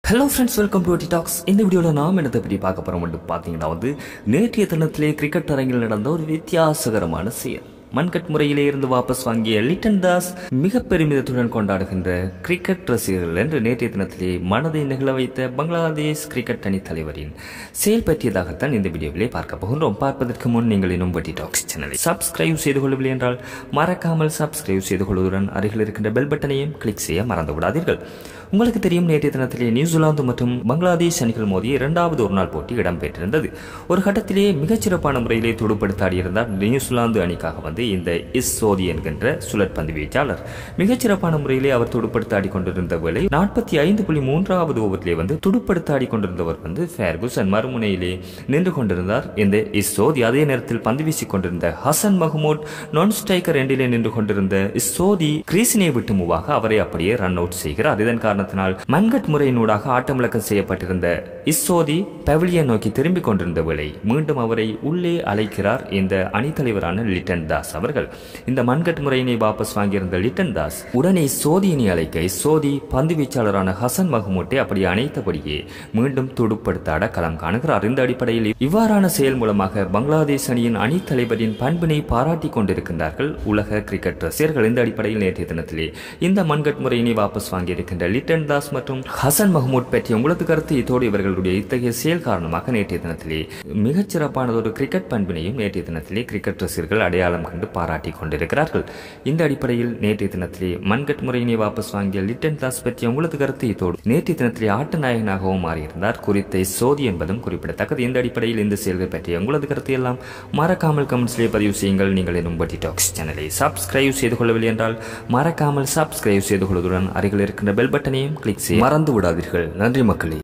hello friends welcome to T talks இந்த வீடியோவில் நாம் என்னத்தை பற்றி பார்க்க போகிறோம் வந்து பார்த்தீங்கன்னா வந்து நேற்றைய தினத்திலே கிரிக்கெட் அரங்கில் நடந்த ஒரு வித்தியாசகரமான செயல் மன்கட் முறையிலே இருந்து வாபஸ் வாங்கிய லிட்டன் தாஸ் மிக பெருமிதத்துடன் கொண்டாடுகின்ற கிரிக்கெட் ரசிகர்கள் என்று நேற்றைய தினத்திலே மனதை நிகழ வைத்த பங்களாதேஷ் கிரிக்கெட் அணி தலைவரின் செயல் பற்றியதாகத்தான் இந்த வீடியோவிலே பார்க்க போகின்றோம் பார்ப்பதற்கு முன் நீங்கள் இன்னும் பட்டி டாக்ஸ் சேனலை சப்ஸ்கிரைப் செய்து கொள்ளவில்லை என்றால் மறக்காமல் சப்ஸ்கிரைப் செய்து கொள்வதுடன் அருகில் இருக்கின்ற பெல் பட்டனையும் கிளிக் செய்ய மறந்து விடாதீர்கள் உங்களுக்கு தெரியும் நேற்றைய தினத்திலே நியூசிலாந்து மற்றும் பங்களாதேஷ் அணிகள் மோதி இரண்டாவது ஒருநாள் போட்டி இடம்பெற்றிருந்தது ஒரு கட்டத்திலே மிகச்சிறப்பான முறையிலே துடுப்படுத்தாடியிருந்தார் நியூசிலாந்து அணிக்காக வந்து இந்த இஸ் சோதி என்கின்ற சுழற்பந்து வீச்சாளர் மிகச்சிறப்பான முறையிலே அவர் துடுப்படுத்தாடி கொண்டிருந்த வேளை நாற்பத்தி ஐந்து புள்ளி மூன்றாவது ஓவரிலே வந்து துடுப்படுத்தாடி கொண்டிருந்தவர் வந்து ஃபேர்குசன் மறுமுனையிலே நின்று கொண்டிருந்தார் இந்த இஸ் சோதி அதே நேரத்தில் பந்து வீசிக் கொண்டிருந்த ஹசன் மஹமூட் நான் ஸ்ட்ரைக்கர் எண்டிலே நின்று கொண்டிருந்த இஸ் சோதி கிரீசினை விட்டு மூவாக அவரை அப்படியே ரன் அவுட் செய்கிறார் இதன் காரணத்தினால் மன்கட் முறையினூடாக ஆட்டமிழக்கம் செய்யப்பட்டிருந்த இஸ்ஸோதி பெவிலியன் நோக்கி திரும்பிக் கொண்டிருந்த வேளை மீண்டும் அவரை உள்ளே அழைக்கிறார் இந்த அணித்தலைவரான லிட்டன் தாஸ் அவர்கள் இந்த மன்கட் முறையினை வாபஸ் வாங்கியிருந்த லிட்டன் தாஸ் உடனே சோதியினை அழைக்க சோதி பந்து வீச்சாளரான ஹசன் மஹமூட்டை அப்படி அணைத்தபடியே மீண்டும் துடுப்படுத்தாட களம் காணுகிறார் இந்த அடிப்படையில் இவ்வாறான செயல் மூலமாக பங்களாதேஷ் அணியின் அணித்தலைவரின் பண்பினை பாராட்டி கொண்டிருக்கின்றார்கள் உலக கிரிக்கெட் ரசிகர்கள் இந்த அடிப்படையில் நேற்றைய தினத்திலே இந்த மன்கட் முறையினை வாபஸ் வாங்கியிருக்கின்ற லிட்டன் தாஸ் மற்றும் ஹசன் மஹமூட் பற்றி உங்களது கருத்து இதோடு இவர்களுடைய இத்தகைய செயல் காரணமாக நேற்றைய தினத்திலே மிகச்சிறப்பானதொரு கிரிக்கெட் பண்பினையும் நேற்றைய தினத்திலே கிரிக்கெட் ரசிகர்கள் அடையாளம் கண்டு பாராட்டி கொண்டிருக்கிறார்கள் இந்த அடிப்படையில் நேற்றைய தினத்திலே மன்கட் முறையினை வாபஸ் வாங்கிய லிட்டன் தாஸ் பற்றி உங்களது கருத்து இதோடு நேற்றைய தினத்திலே ஆட்ட நாயகனாகவும் மாறியிருந்தார் குறித்த சோதி என்பதும் குறிப்பிடத்தக்கது இந்த அடிப்படையில் இந்த செயல்கள் பற்றிய உங்களது கருத்து எல்லாம் மறக்காமல் கமெண்ட்ஸ்லேயே பதிவு செய்யுங்கள் நீங்கள் எனும் பட்டி டாக்ஸ் சேனலை சப்ஸ்கிரைப் செய்து கொள்ளவில்லை என்றால் மறக்காமல் சப்ஸ்கிரைப் செய்து கொள்வதுடன் அருகில் இருக்கின்ற பெல் பட்டனையும் கிளிக் செய்ய மறந்து விடாதீர்கள் நன்றி மக்களே